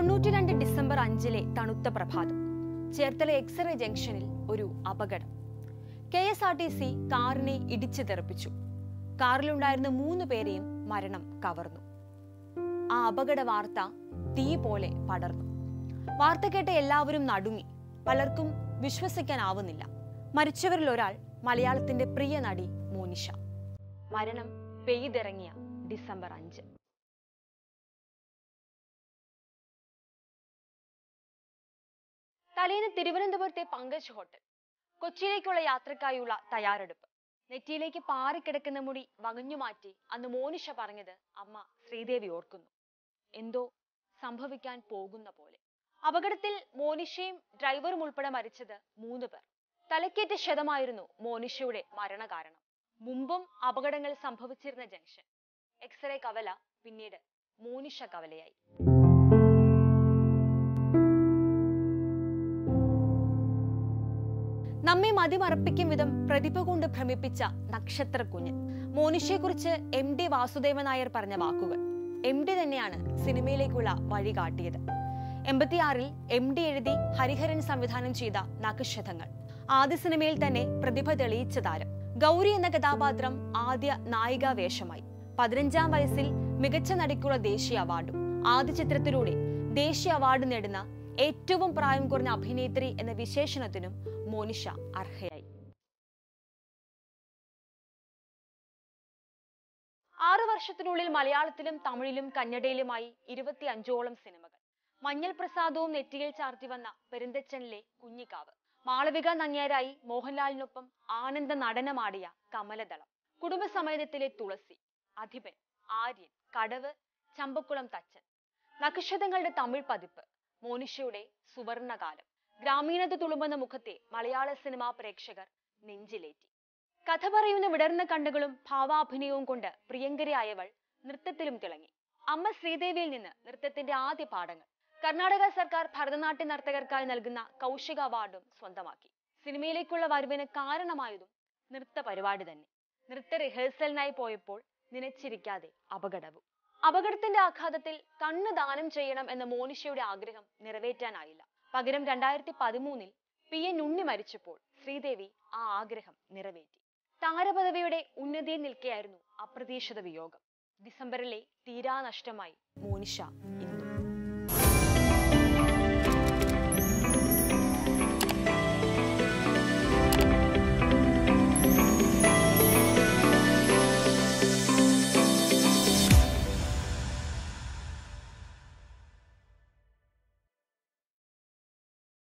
തൊണ്ണൂറ്റിരണ്ട് ഡിസംബർ അഞ്ചിലെ തണുത്ത പ്രഭാതം ചേർത്തല എക്സ്റേ ജംഗ്ഷനിൽ ഒരു അപകടം K S R T C കാറിനെ ഇടിച്ചു തെറിപ്പിച്ചു കാറിലുണ്ടായിരുന്ന മൂന്ന് പേരെയും മരണം കവർന്നു ആ അപകട വാർത്ത തീ പോലെ പടർന്നു വാർത്ത കേട്ട എല്ലാവരും നടുങ്ങി പലർക്കും വിശ്വസിക്കാനാവുന്നില്ല മരിച്ചവരിൽ ഒരാൾ മലയാളത്തിന്റെ പ്രിയ നടി മോനിഷ മരണം പെയ്തിറങ്ങിയ ഡിസംബർ അഞ്ച് തലേന്ന് തിരുവനന്തപുരത്തെ പങ്കജ് ഹോട്ടൽ കൊച്ചിയിലേക്കുള്ള യാത്രക്കായുള്ള തയ്യാറെടുപ്പ് നെറ്റിയിലേക്ക് പാറിക്കിടക്കുന്ന മുടി വകഞ്ഞു മാറ്റി അന്ന് മോനിഷ പറഞ്ഞത് അമ്മ ശ്രീദേവി ഓർക്കുന്നു എന്തോ സംഭവിക്കാൻ പോകുന്ന പോലെ അപകടത്തിൽ മോനിഷയും ഡ്രൈവറും ഉൾപ്പെടെ മരിച്ചത് മൂന്ന് പേർ തലക്കേറ്റ ക്ഷതമായിരുന്നു മോനിഷയുടെ മരണകാരണം മുമ്പും അപകടങ്ങൾ സംഭവിച്ചിരുന്ന ജംഗ്ഷൻ എക്സ്റേ കവല പിന്നീട് മോനിഷ കവലയായി നമ്മെ മതിമറപ്പിക്കും വിധം പ്രതിഭ കൊണ്ട് ഭ്രമിപ്പിച്ച നക്ഷത്ര കുഞ്ഞ് മോനിഷയെക്കുറിച്ച് എം ഡി വാസുദേവൻ നായർ പറഞ്ഞ വാക്കുകൾ എം ഡി തന്നെയാണ് സിനിമയിലേക്കുള്ള വഴി കാട്ടിയത് എൺപത്തിയാറിൽ എം ഡി എഴുതി ഹരിഹരൻ സംവിധാനം ചെയ്ത നക്ഷതങ്ങൾ ആദ്യ സിനിമയിൽ തന്നെ പ്രതിഭ തെളിയിച്ച താരം ഗൗരി എന്ന കഥാപാത്രം ആദ്യ നായികാ വേഷമായി പതിനഞ്ചാം വയസ്സിൽ മികച്ച നടിക്കുള്ള ദേശീയ അവാർഡും ആദ്യ ചിത്രത്തിലൂടെ ദേശീയ അവാർഡ് നേടുന്ന ഏറ്റവും പ്രായം കുറഞ്ഞ അഭിനേത്രി എന്ന വിശേഷണത്തിനും മോനിഷ അർഹയായി ആറു വർഷത്തിനുള്ളിൽ മലയാളത്തിലും തമിഴിലും കന്നഡയിലുമായി ഇരുപത്തി അഞ്ചോളം സിനിമകൾ മഞ്ഞൾ പ്രസാദവും നെറ്റിയിൽ ചാർത്തി വന്ന പെരുന്തച്ചനിലെ കുഞ്ഞിക്കാവ് മാളവിക നങ്ങ്യാരായി മോഹൻലാലിനൊപ്പം ആനന്ദ നടനമാടിയ കമലദളം കുടുംബസമേതത്തിലെ തുളസി അധിപൻ ആര്യൻ കടവ് ചമ്പക്കുളം തച്ചൻ നക്ഷതങ്ങളുടെ തമിഴ് പതിപ്പ് മോനിഷയുടെ സുവർണകാലം ഗ്രാമീണത തുളുമ്പുന്ന മുഖത്തെ മലയാള സിനിമാ പ്രേക്ഷകർ നെഞ്ചിലേറ്റി കഥ പറയുന്ന വിടർന്ന കണ്ണുകളും ഭാവാഭിനയവും കൊണ്ട് പ്രിയങ്കരിയായവൾ നൃത്തത്തിലും തിളങ്ങി അമ്മ ശ്രീദേവിയിൽ നിന്ന് നൃത്തത്തിന്റെ ആദ്യ പാഠങ്ങൾ കർണാടക സർക്കാർ ഭരതനാട്യ നർത്തകർക്കായി നൽകുന്ന കൗശിക അവാർഡും സ്വന്തമാക്കി സിനിമയിലേക്കുള്ള വരവിന് കാരണമായതും നൃത്ത പരിപാടി തന്നെ നൃത്ത റിഹേഴ്സലിനായി പോയപ്പോൾ നിനച്ചിരിക്കാതെ അപകടവും അപകടത്തിന്റെ ആഘാതത്തിൽ കണ്ണ് ദാനം ചെയ്യണം എന്ന മോനിഷയുടെ ആഗ്രഹം നിറവേറ്റാനായില്ല പകരം രണ്ടായിരത്തി പതിമൂന്നിൽ പി എൻ ഉണ്ണി മരിച്ചപ്പോൾ ശ്രീദേവി ആ ആഗ്രഹം നിറവേറ്റി താരപദവിയുടെ ഉന്നതിയിൽ നിൽക്കെയായിരുന്നു അപ്രതീക്ഷിത വിയോഗം ഡിസംബറിലെ തീരാനഷ്ടമായി മോനിഷ ഇന്ന്